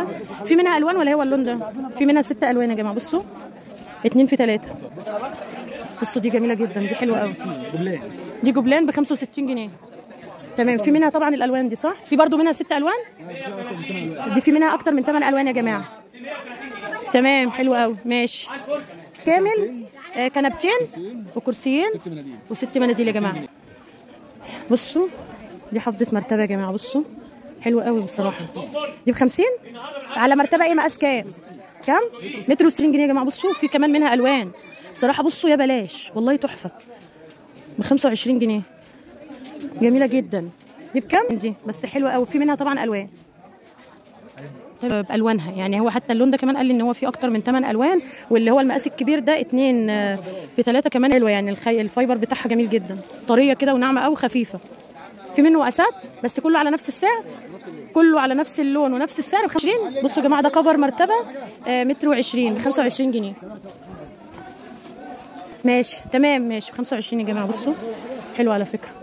ده في منها الوان ولا هو اللون ده في منها ست الوان يا جماعه بصوا اتنين في تلاتة بصوا دي جميله جدا دي حلوه قوي دي جبلان ب 65 جنيه تمام في منها طبعا الالوان دي صح في برضو منها ست الوان دي في منها اكتر من 8 الوان يا جماعه تمام حلو قوي ماشي كامل آه كنبتين وكرسيين وست مناديل يا جماعه بصوا دي حفظة مرتبة يا جماعة بصوا حلوة قوي بصراحة دي ب 50 على مرتبة ايه مقاس كام؟ كام؟ متر و60 جنيه يا جماعة بصوا في كمان منها ألوان بصراحة بصوا يا بلاش والله تحفة ب 25 جنيه جميلة جدا دي بكام؟ دي بس حلوة قوي في منها طبعا ألوان بالوانها يعني هو حتى اللون ده كمان قال لي ان هو فيه اكتر من 8 الوان واللي هو المقاس الكبير ده اتنين آه، في ثلاثة كمان حلوه يعني الخي... الفايبر بتاعها جميل جدا طريه كده وناعمه قوي خفيفه في منه مقاسات بس كله على نفس السعر كله على نفس اللون ونفس السعر ب 20 بصوا يا جماعه ده كفر مرتبه آه، متر و20 ب 25 جنيه ماشي تمام ماشي ب 25 يا جماعه بصوا حلو على فكره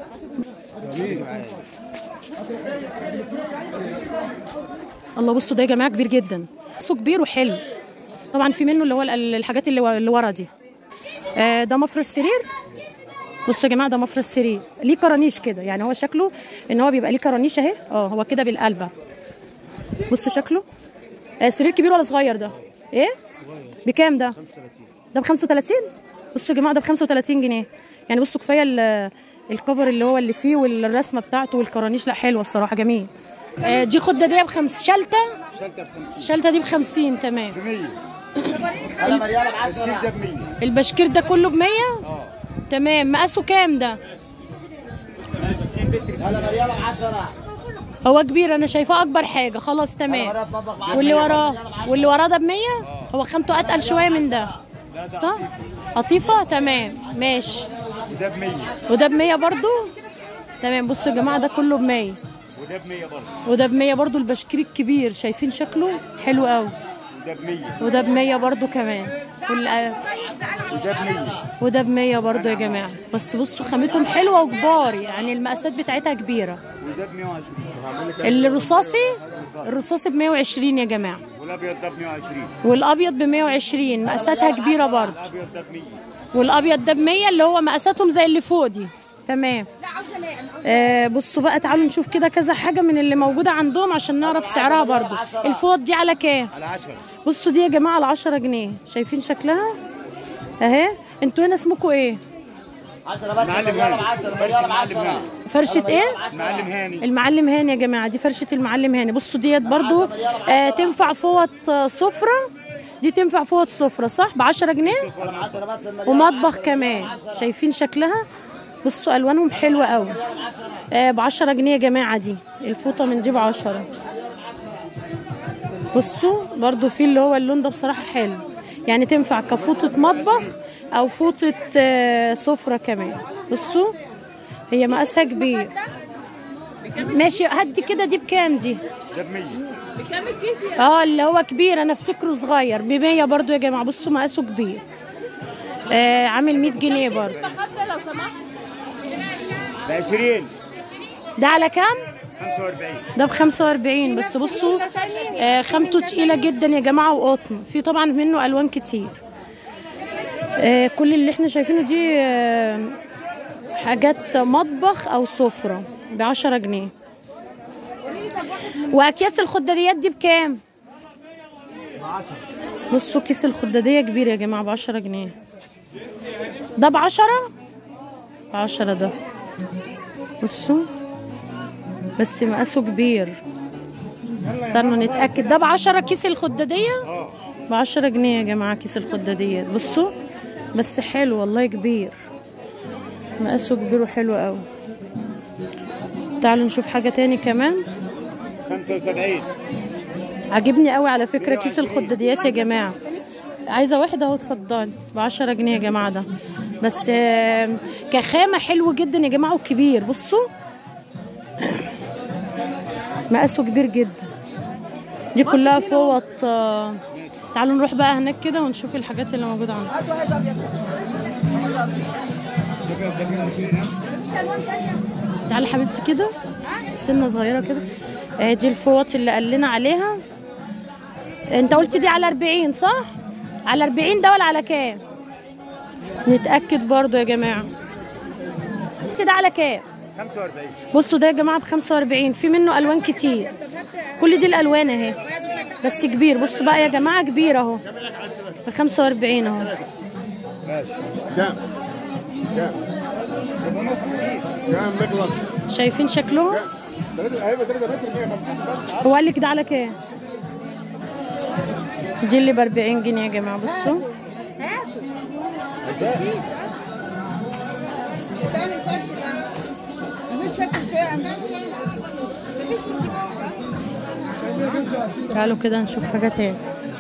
الله بصوا ده يا جماعه كبير جدا بصوا كبير وحلو طبعا في منه اللي هو ال- الحاجات اللي و- اللي ورا دي آه، ده مفرش سرير بصوا يا جماعه ده مفرش سرير ليه كرانيش كده يعني هو شكله ان هو بيبقى ليه كرانيش اهي اه هو كده بالقلبه بصوا شكله آه سرير كبير ولا صغير ده ايه بكام ده ده ب 35 بصوا يا جماعه ده ب 35 جنيه يعني بصوا كفايه ال- الكفر اللي هو اللي فيه والرسمه بتاعته والكرانيش لا حلوه الصراحه جميل آه دي خده دي بخمس شلته شلته ب 50 شلته دي ب 50 تمام 100 انا مرياله ب 10 ده ب 100 البشكير ده كله ب 100 تمام مقاسه كام ده انا مرياله ب 10 هو كبير انا شايفاه اكبر حاجه خلاص تمام واللي وراه واللي وراه ده ب 100 هو خامته اتقل شويه من ده صح قطيفه تمام ماشي وده ب 100 وده ب 100 برضو تمام بصوا يا جماعه ده كله ب 100 وده ب 100 برضه وده ب 100 برضو البشكير الكبير شايفين شكله حلو قوي وده ب 100 وده ب 100 برضو كمان وال- وده ب 100 وده ب 100 برضو يا جماعه بس بصوا خامتهم حلوه وكبار يعني المقاسات بتاعتها كبيره وده ب 120 هعمل لك الرصاصي الرصاصي ب 120 يا جماعه والابيض ده ب 120 والابيض ب 120 مقاساتها كبيره برضه الابيض ده ب 100 والابيض ده ب 100 اللي هو مقاساتهم زي اللي فوق دي تمام آه بصوا بقى تعالوا نشوف كده كذا حاجه من اللي موجوده عندهم عشان نعرف سعرها برضه الفوط دي على كام على 10 بصوا دي يا جماعه على 10 جنيه شايفين شكلها اهي انتوا هنا اسمكم ايه معلم هاني فرش معلم هاني فرشه ايه معلم هاني المعلم هاني يا جماعه دي فرشه المعلم هاني بصوا ديت برضو آه تنفع فوط آه، سفره دي تنفع فوط سفره صح ب 10 جنيه ومطبخ كمان شايفين شكلها بصوا الوانهم حلوه قوي آه ب 10 جنيه يا جماعه دي الفوطه من دي ب 10 بصوا برضو في اللي هو اللون ده بصراحه حلو يعني تنفع كفوطه مطبخ او فوطه آه، سفره كمان بصوا هي مقاسها كبير ماشي هدي كده دي بكام دي ده ب 100 اه اللي هو كبير انا افتكره صغير ب 100 برضو يا جماعه بصوا مقاسه كبير آه عامل 100 جنيه برضو ب 20 ده على كام 45 ده ب 45 بس بصوا آه خامته تقيله جدا يا جماعه وقطن في طبعا منه الوان كتير آه كل اللي احنا شايفينه دي آه حاجات مطبخ او سفره ب 10 جنيه واكياس الخداديات دي بكام بصوا كيس الخداديه كبير يا جماعه ب 10 جنيه ده ب 10 ب 10 ده بصوا بس مقاسه كبير استنوا نتأكد ده بعشرة كيس الخدادية بعشرة جنيه يا جماعة كيس الخدادية بصوا بس حلو والله كبير مقاسه كبير وحلو قوي تعالوا نشوف حاجة تاني كمان 75 عجبني قوي على فكرة كيس الخداديات يا جماعة عايزة واحدة اهو اتفضلي بعشرة جنيه يا جماعة ده بس آم، كخامة حلو جدا يا جماعة وكبير بصوا مقاسه كبير جدا دي كلها فوط آه، تعالوا نروح بقى هناك كده ونشوف الحاجات اللي موجودة عندنا تعالي حبيبتي كده سنة صغيرة كده آه، دي الفوط اللي قال لنا عليها انت قلت دي على 40 صح على 40 ده ولا على كام نتاكد برضو يا جماعه قلت ده على كام 45 بصوا ده يا جماعه ب 45 في منه الوان كتير كل دي الالوان اهي بس كبير بصوا بقى يا جماعه كبير اهو ب 45 اهو كام؟ كام؟ كام مخلص؟ شايفين شكلهم هيبقى 3 متر 150 بس هو قال لك ده على كام دي اللي ب 40 جنيه يا جماعه بصوا تعالوا كده نشوف حاجه تاني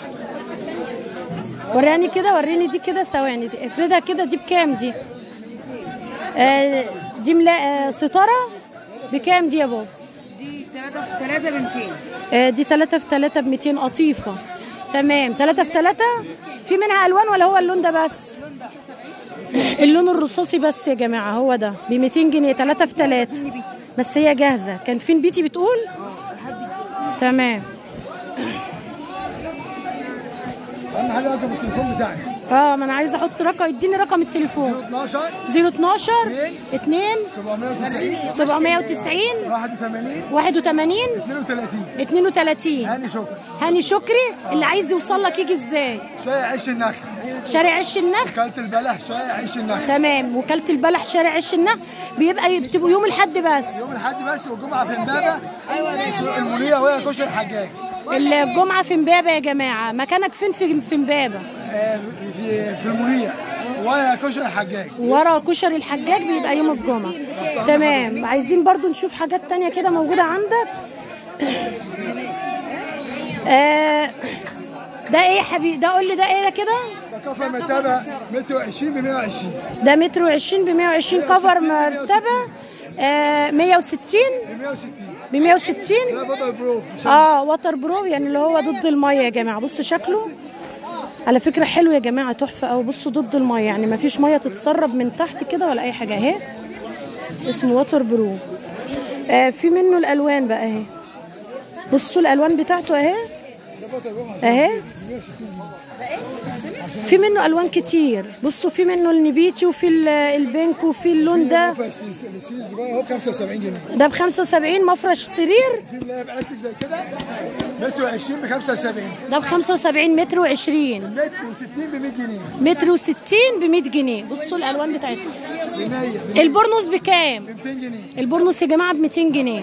وريني كده وريني دي كده ثواني دي افردها كده دي بكام دي آه دي ملا آه ستاره بكام دي يا بابا دي 3 في 3 ب 200 آه، دي 3 في 3 ب 200 قطيفة تمام 3 في 3 في منها ألوان ولا هو اللون ده بس؟ اللون الرصاصي بس يا جماعة هو ده ب 200 جنيه 3 في 3 بس هي جاهزة كان فين بيتي بتقول؟ تمام اهم حاجه رقم التليفون بتاعي اه ما انا عايزه احط رقم اديني رقم التليفون 12 012 2 790 790 81 81 32 32 هاني شكرا هاني شكري اللي عايز يوصل لك يجي ازاي؟ شاي عيش النخل شارع عش النخل كلت البلح شاي عيش النخل تمام وكالة البلح شارع عش النخل بيبقى بتبقوا يوم الحد بس يوم الاحد بس والجمعه في امبابه ايوه المنيه وهي كشري الحجاج الجمعة في امبابة يا جماعة مكانك فين في في امبابة آه، في في المنيه وهي كشري الحجاج ورا كشري الحجاج بيبقى يوم الجمعة تمام عايزين برضو نشوف حاجات تانية كده موجودة عندك آه ده ايه يا حبيبي ده قول لي ده ايه ده كده ده كفر مرتبه متر 20 ب 120 ده متر وعشرين بمية وعشرين كفر مرتبة آه 160 ب 160 ب 160 ده بابا برو اه واتر برو يعني اللي هو ضد الميه يا جماعه بصوا شكله على فكره حلو يا جماعه تحفه قوي بصوا ضد الميه يعني ما فيش ميه تتسرب من تحت كده ولا اي حاجه اهي اسمه واتر برو آه في منه الالوان بقى اهي بصوا الالوان بتاعته اهي اهي في منه الوان كتير بصوا في منه النبيتي وفي ال- البينك وفي اللون ده السيز صغير اهو 75 جنيه ده ب 75 مفرش سرير في اللي هي باستك زي كده متر 20 ب 75 ده ب 75 متر و20 متر و60 ب 100 جنيه متر و60 ب 100 جنيه بصوا الالوان بتاعتها ب 100 البرنس بكام ب 200 جنيه البرنس يا جماعه ب 200 جنيه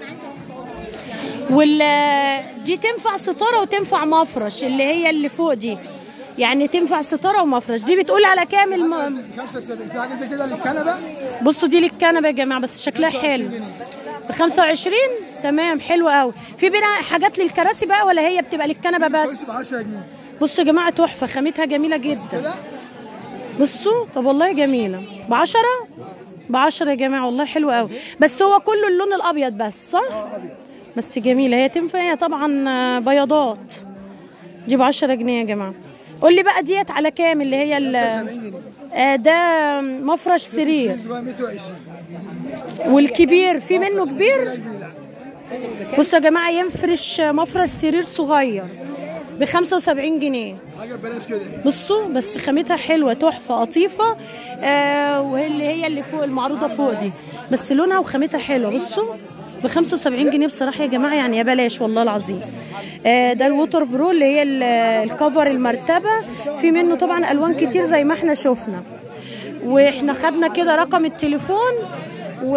وال دي تنفع ستاره وتنفع مفرش اللي هي اللي فوق دي يعني تنفع ستاره ومفرش دي بتقول على كام الم... 75 في حاجه زي كده للكنبه بصوا دي للكنبه يا جماعه بس شكلها حلو ب 25 تمام حلو قوي في بينا حاجات للكراسي بقى ولا هي بتبقى للكنبه بس بس ب 10 جنيه بصوا يا جماعه تحفه خامتها جميله جدا بصوا طب والله جميله ب 10 ب 10 يا جماعه والله حلو قوي بس هو كله اللون الابيض بس صح بس جميله هي تنفع هي طبعا آه، بياضات دي ب 10 جنيه يا جماعه قول لي بقى ديت على كام اللي هي ال 70 جنيه آه، ده مفرش سرير صغير متر 20 والكبير في منه كبير بصوا يا جماعه ينفرش مفرش سرير صغير ب 75 جنيه حاجه ببلاش كده بصوا بس خامتها حلوه تحفه قطيفه آه وهي اللي هي اللي فوق المعروضه فوق دي بس لونها وخامتها حلوه بصوا ب 75 جنيه بصراحه يا جماعه يعني يا بلاش والله العظيم آه ده الووتر برو اللي هي ال- الكفر المرتبه في منه طبعا الوان كتير زي ما احنا شفنا واحنا خدنا كده رقم التليفون و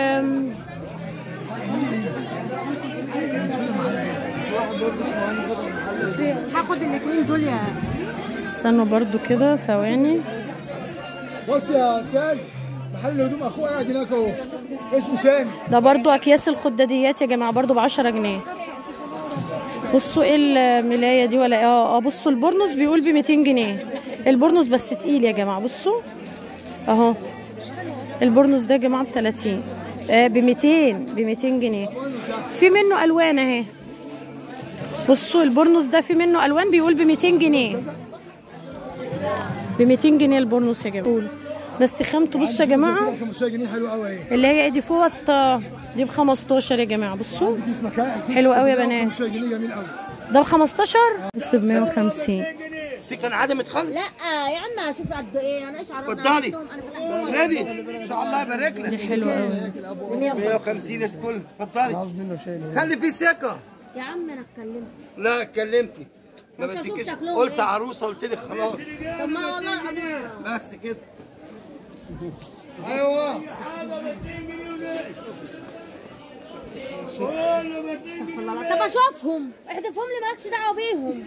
هاخد الاثنين دول يا استنوا برضو كده ثواني بص يا استاذ محل الهدوم اخويا قاعد هناك اهو اسمه سامي ده برضو اكياس الخداديات يا جماعه برضو ب 10 جنيه بصوا ايه الملايه دي ولا اه اه بصوا البورنوس بيقول ب 200 جنيه البورنوس بس تقيل يا جماعه بصوا اهو البورنوس ده يا جماعه ب 30 آه ب 200 ب 200 جنيه في منه الوان اهي بصوا البورنوس ده في منه الوان بيقول ب 200 جنيه ب 200 جنيه البورنوس يا جماعه بس خامته بصوا يا جماعه 15 جنيه حلو قوي اهي اللي هي ايدي فوط آه، دي ب 15 يا جماعه بصوا كيس مكان حلو قوي يا بنات. 15 جنيه جميل قوي ده ب 15 بس ب 150 السكن عدمت خالص لا يا عم اشوف قد ايه انا ايش عرفني اتفضلي. انا فتحتهم نادي ان شاء الله يبارك دي لك حلوه قوي 150 يا سكول اتفضلي خلي في ثقه يا عم انا اتكلمت لا اتكلمتي ما مش هشوف بديكيش شكلهم قلت إيه. عروسه قلت لك خلاص طب ما والله العظيم بس كده ايوه والله طب اشوفهم احذفهم لي مالكش دعوه بيهم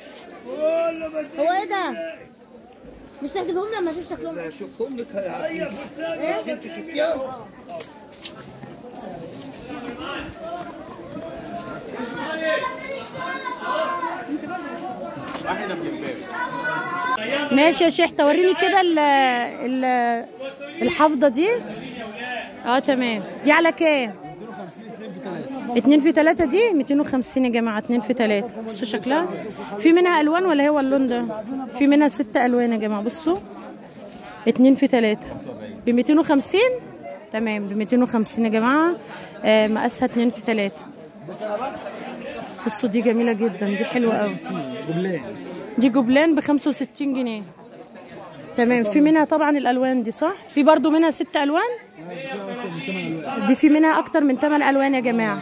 هو ايه ده؟ مش تحذفهم لما اشوف شكلهم لا شوفهم لك يا مش انت شفتيها ماشي يا شيخ توريني كده ال ال الحافظه دي اه تمام دي على كام اتنين في تلاتة دي 250 يا جماعة اتنين في تلاتة بصوا شكلها في منها ألوان ولا هو اللون ده في منها ست ألوان يا جماعة بصوا اتنين في تلاتة ب 250 تمام ب 250 يا جماعة آه مقاسها اتنين في تلاتة بصوا دي جميلة جدا دي حلوة قوي جبلين دي جبلان ب 65 جنيه تمام في منها طبعا الالوان دي صح في برضو منها ست الوان دي في منها اكتر من 8 الوان يا جماعه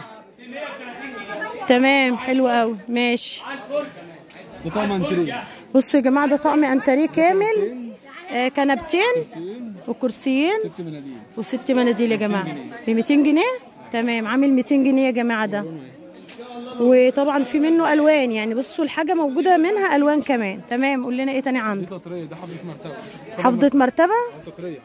تمام حلو قوي ماشي ده طبعا انتريه بصوا يا جماعه ده طقم انتريه كامل آه كنبتين وكرسيين ست مناديل وست مناديل يا جماعه ب 200 جنيه تمام عامل 200 جنيه يا جماعه ده وطبعا في منه الوان يعني بصوا الحاجه موجوده منها الوان كمان تمام قول لنا ايه تاني دي عندك تطريه ده حفظة مرتبة حافظه مرتبه تطريه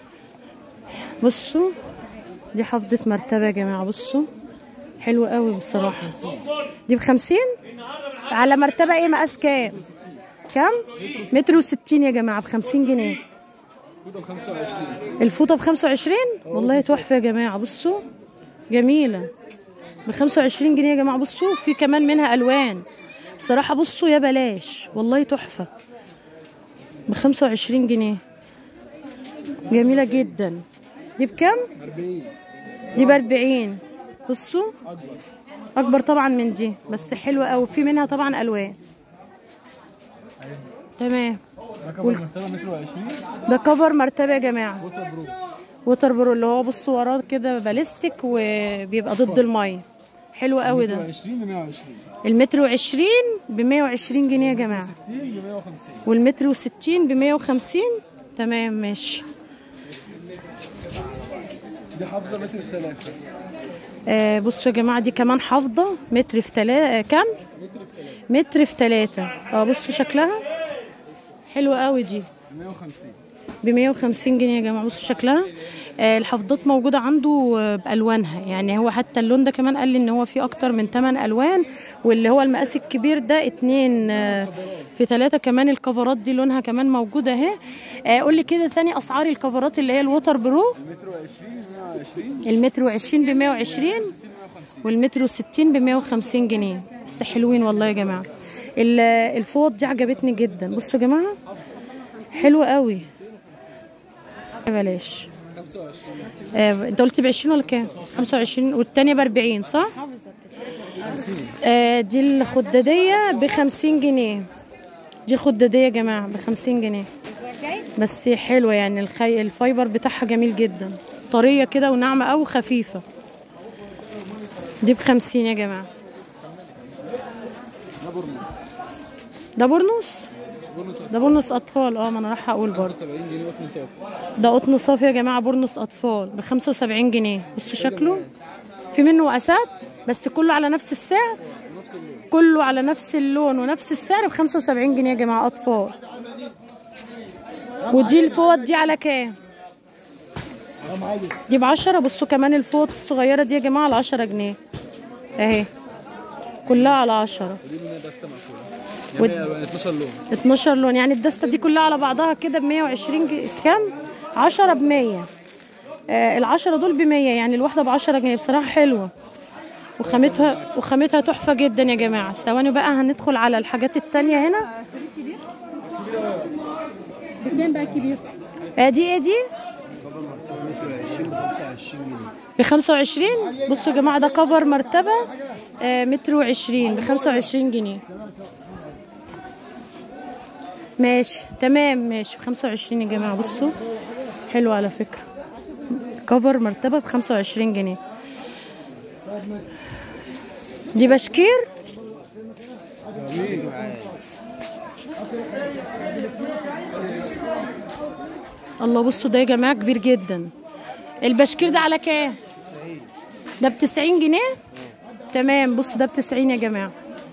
بصوا دي حافظة مرتبة يا جماعة بصوا حلوة قوي بصراحة دي بخمسين على مرتبة ايه مقاس كام كام متر وستين يا جماعة بخمسين جنيه كده 25 الفوطة بخمسة وعشرين والله تحفة يا جماعة بصوا جميلة بخمسة وعشرين جنيه يا جماعة بصوا في كمان منها ألوان بصراحة بصوا يا بلاش والله تحفة بخمسة وعشرين جنيه جميلة جدا دي بكام؟ 40 دي ب 40 بصوا اكبر اكبر طبعا من دي بس حلوه قوي في منها طبعا الوان تمام ده كبر مرتبة متر و20 ده كفر مرتبه يا جماعه ووتر بروف ووتر برو اللي هو بصوا وراه كده باليستيك وبيبقى ضد الميه حلو قوي متر ده و20 ب 120 المتر وعشرين ب 120 جنيه يا جماعه 60 ب 150 والمتر وستين ب 150 تمام ماشي دي حافظة متر في 3 آه بصوا يا جماعه دي كمان حافظه متر في تلاتة آه كام متر في 3 متر في تلاتة اه بصوا شكلها حلوة قوي دي 150 ب 150 جنيه يا جماعه بصوا شكلها آه الحفاضات موجوده عنده آه، بالوانها يعني هو حتى اللون ده كمان قال لي ان هو فيه اكتر من 8 الوان واللي هو المقاس الكبير ده اتنين آه، في ثلاثة كمان الكفرات دي لونها كمان موجوده اهي آه قول لي كده ثاني اسعار الكفرات اللي هي الوتر برو المتر و20 120 المتر و20 ب 120 والمتر و60 ب 150 جنيه بس حلوين والله يا جماعه ال- الفوط دي عجبتني جدا بصوا يا جماعه حلوه قوي بلاش 25 آه، انت قلت ب 20 ولا كام 25 والتانية ب 40 صح آه، دي الخدادية ب 50 جنيه دي خدادية يا جماعة ب 50 جنيه بس حلوة يعني الخي... الفايبر بتاعها جميل جدا طرية كده وناعمة أوي خفيفة دي ب 50 يا جماعة ده برنس ده برنس برنس ده برنس أطفال اه ما أنا رايحة أقول برضه 75 جنيه وقت صافي ده قطن صافي يا جماعه برنس اطفال ب 75 جنيه بصوا شكله في منه مقاسات بس كله على نفس السعر كله على نفس اللون ونفس السعر ب 75 جنيه يا جماعه اطفال ودي الفوط دي على كام دي ب 10 بصوا كمان الفوط الصغيره دي يا جماعه على 10 جنيه اهي كلها على 10 ودي منها دستة مقفولة ود- جميع الوان 12 لون 12 لون يعني الدستة دي كلها على بعضها كده ب 120 جنيه كام؟ 10 ب 100 آه العشرة دول ب 100 يعني الواحدة ب 10 جنيه بصراحة حلوة وخامتها وخامتها تحفة جدا يا جماعة ثواني بقى هندخل على الحاجات التانية هنا بكام بقى الكبير؟ آه دي ايه دي؟ ب 25 بصوا يا جماعة ده كفر مرتبة آه متر وعشرين بخمسة وعشرين جنيه ماشي تمام ماشي بخمسة وعشرين يا جماعة بصوا حلو على فكرة كفر مرتبة بخمسة وعشرين جنيه دي بشكير الله بصوا ده يا جماعة كبير جدا البشكير ده على كام؟ ده بتسعين جنيه؟ تمام بصوا ده بتسعين يا جماعة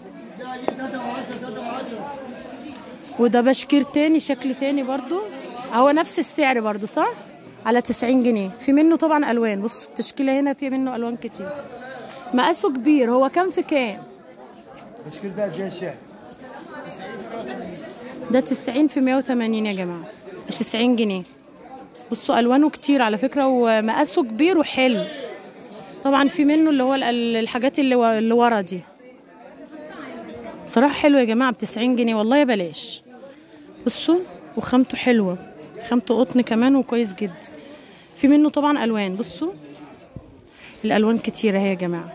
وده بشكير تاني شكل تاني برضو هو نفس السعر برضو صح؟ على تسعين جنيه في منه طبعا ألوان بصوا التشكيلة هنا في منه ألوان كتير مقاسه كبير هو كام في كام؟ مشكلة ده قد ايه الشهر؟ ده 90 في 180 يا جماعة 90 جنيه بصوا ألوانه كتير على فكرة ومقاسه كبير وحلو طبعا في منه اللي هو ال- الحاجات اللي و- اللي ورا دي صراحة حلو يا جماعة ب 90 جنيه والله بلاش بصوا وخامته حلوة خامته قطن كمان وكويس جدا في منه طبعا ألوان بصوا الألوان كتيرة اهي يا جماعة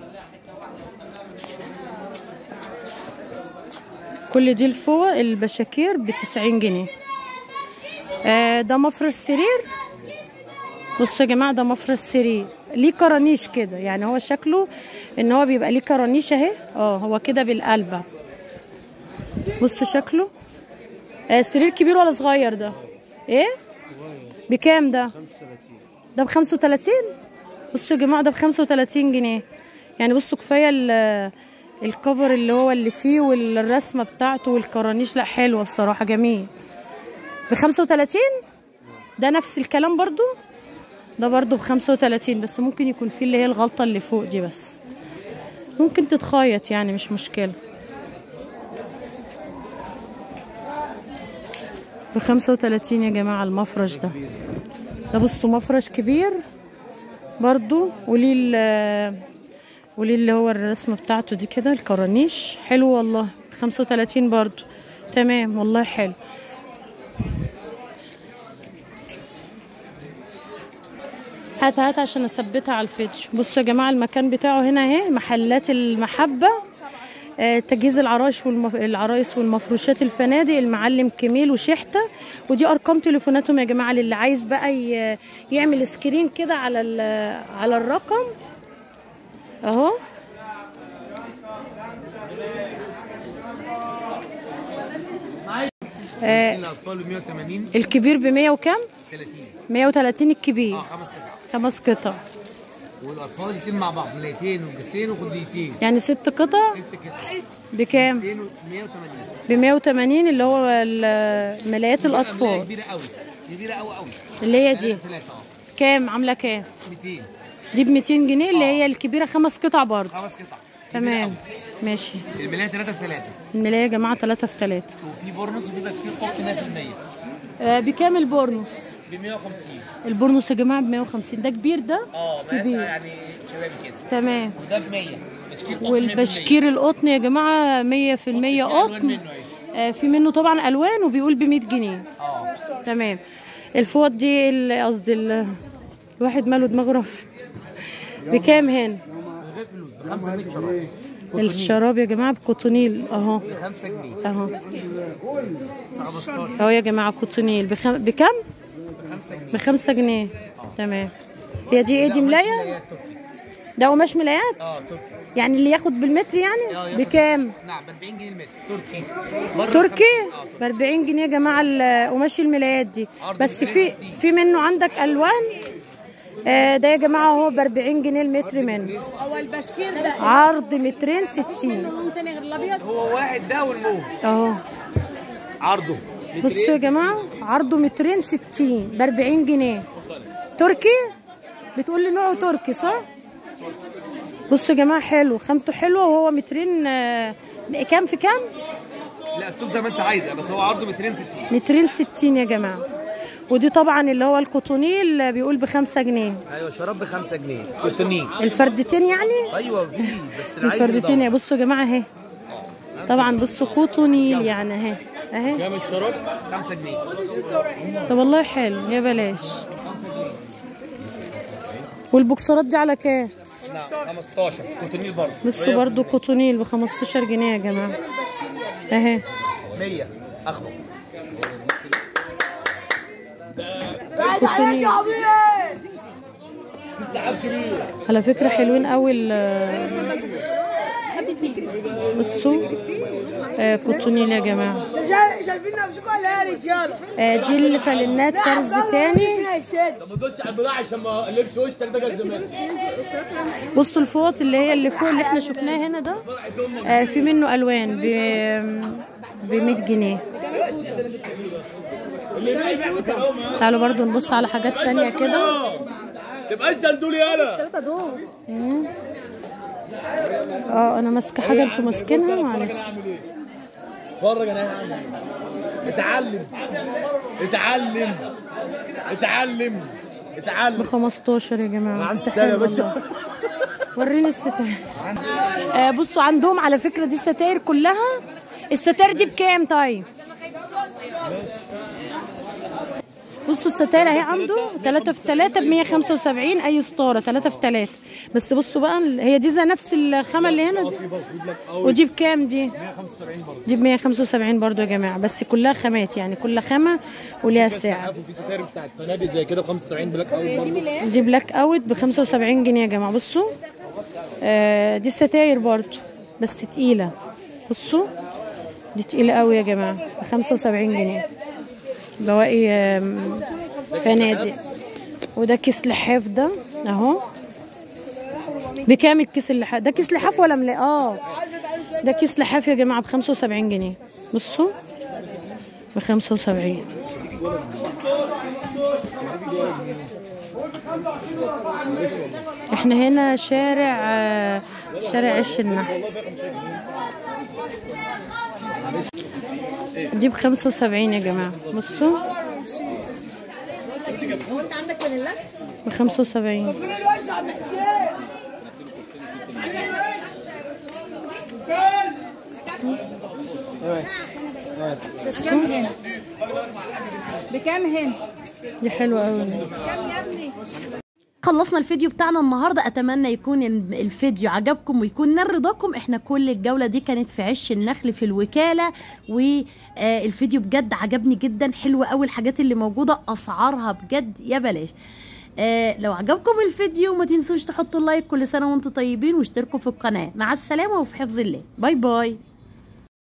كل دي الفوق البشاكير ب 90 جنيه آه ده مفرش سرير بصوا يا جماعه ده مفرش سرير ليه كرانيش كده يعني هو شكله ان هو بيبقى ليه كرانيش اهي اه هو كده بالقلبه بصوا شكله آه سرير كبير ولا صغير ده ايه بكام ده ده ب 35 بصوا يا جماعه ده ب 35 جنيه يعني بصوا كفايه ال- الكفر اللي هو اللي فيه والرسمه بتاعته والكرانيش لا حلوه بصراحه جميل ب 35 ده نفس الكلام برضو ده برضو ب 35 بس ممكن يكون فيه اللي هي الغلطه اللي فوق دي بس ممكن تتخيط يعني مش مشكله ب 35 يا جماعه المفرش ده ده بصوا مفرش كبير برضو وليه ال- وليه اللي هو الرسمه بتاعته دي كده الكرانيش حلو والله 35 برضو تمام والله حلو هات هات عشان اثبتها على الفيديو بصوا يا جماعه المكان بتاعه هنا اهي محلات المحبه آه، تجهيز العرايش والمف... العرايس والمفروشات الفنادق المعلم كميل وشحته ودي ارقام تليفوناتهم يا جماعه للي عايز بقى ي... يعمل سكرين كده على ال... على الرقم اهو آه الاطفال ب 180 الكبير ب 100 وكام 30 130 الكبير اه خمس قطع خمس قطع والاطفال الاثنين مع بعض ملايتين وجسين وخديتين يعني ست قطع ست كده بكام 200 و 180 ب 180 اللي هو ال- ملايات ملاية الاطفال كبيره قوي كبيره قوي قوي اللي هي دي ثلاثه اه كام عامله كام 200 دي ب 200 جنيه اللي هي الكبيره خمس قطع برضه خمس قطع تمام ماشي الملايه 3 في 3 الملايه يا جماعه 3 في 3 وفي بورنوس وفي تشكيل قط 100% آه بكام البورنوس ب 150 البورنوس يا جماعه ب 150 ده كبير ده اه مقاس كبير. يعني شبابي كده تمام وده ب 100 تشكيل قط 100% والبشكير القطن يا جماعه 100% ألوان قطن منه أهي. آه في منه طبعا الوان وبيقول ب 100 جنيه اه تمام الفوط دي ال- قصدي ال- الواحد ماله دماغه رفت بكام هنا من غير فلوس ب 5 جنيه شراب الشراب يا جماعه بكوتونيل اهو ب 5 جنيه اهو 15 اهو يا جماعه كوتونيل بخم... بكام ب 5 جنيه بخمسة جنيه تمام هي دي ايه دي ملايه ملايات تركي ده قماش ملايات اه تركي يعني اللي ياخد بالمتر آه، يعني ياخد- بكام نعم ب 40 جنيه المتر تركي بره تركي ب 50. اه ب 40 جنيه يا جماعه ال- قماش الملايات دي عرض بس مترين في ستين. في منه عندك الوان آه ده يا جماعه هو ب 40 جنيه المتر منه هو البشكير ده عرض مترين 60 لون تاني غير الابيض هو واحد ده والموف اهو عرضه بصوا يا جماعه عرضه مترين 60 ب 40 جنيه تركي بتقول لي نوعه تركي صح بصوا يا جماعه حلو خامته حلوه وهو مترين آه، كام في كام لا التوب زي ما انت عايزه بس هو عرضه 260 مترين 60 يا جماعه ودي طبعا اللي هو الكوتونيل بيقول بخمسة جنيه ايوه شراب ب 5 جنيه كوتونين الفردتين يعني ايوه في بس اللي عايز الفردتين يدور. بصوا يا جماعه اهي طبعا بصوا كوتونيل يعني اهي اهي كام الشراب 5 جنيه طب والله حلو يا بلاش والبوكسرات دي على كام 15 كوتونيل برضه بصوا برضو كوتونيل ب 15 جنيه يا جماعه اهي 100 اخره كوتونيل على فكره حلوين قوي ال- بصوا آه كوتونيل يا جماعه شايفين نفسكم ولا يا رجاله؟ آه دي الفالنات فرز تاني يا سيد ما تدوسش على البضاعه عشان ما اقلبش وشك ده جد زمان بصوا الفوط اللي هي اللي فوق اللي احنا شفناه هنا ده آه في منه الوان ب ب 100 جنيه تعالوا برضو نبص على حاجات تانية كده تبقى انت الدول يالا اه انا ماسكه حاجه انتوا ماسكينها معلش اتفرج انا هعمل ايه اتعلم اتعلم اتعلم ب اتعلم 15 يا جماعه عندي استحالة ستاير يا باشا. والله. وريني الستاير آه بصوا عندهم على فكره دي ستاير كلها الستاير دي بكام طيب بصوا الستاير اهي عنده 3 في 3 ب 175 اي ستاره 3 في 3 بس بصوا بقى هي دي زي نفس الخامه اللي هنا دي ودي بكام دي 175 برضه دي ب 175 برضو يا جماعه بس كلها خامات يعني كل خامه وليها سعر وفي ستاير بتاعت فنادق زي كده ب 75 بلاك اوت برضه دي بلاك اوت ب 75 جنيه يا جماعه بصوا آه دي ستاير برضو بس تقيله بصوا دي تقيله قوي يا جماعه ب 75 جنيه بواقي آم، فنادق وده كيس لحاف ده اهو بكام الكيس اللحاف ده كيس لحاف ولا ملا اه ده كيس لحاف يا جماعه ب 75 جنيه بصوا ب 75 احنا هنا شارع آه، شارع عش النحل دي ب 75 يا جماعه بصوا هو انت عندك فانيلا؟ ب 75 بكام هنا؟ دي حلوه قوي خلصنا الفيديو بتاعنا النهارده اتمنى يكون ال- الفيديو عجبكم ويكون نال رضاكم احنا كل الجوله دي كانت في عش النخل في الوكاله والفيديو بجد عجبني جدا حلوه قوي الحاجات اللي موجوده اسعارها بجد يا بلاش آه لو عجبكم الفيديو ما تنسوش تحطوا لايك كل سنه وانتم طيبين واشتركوا في القناه مع السلامه وفي حفظ الله باي باي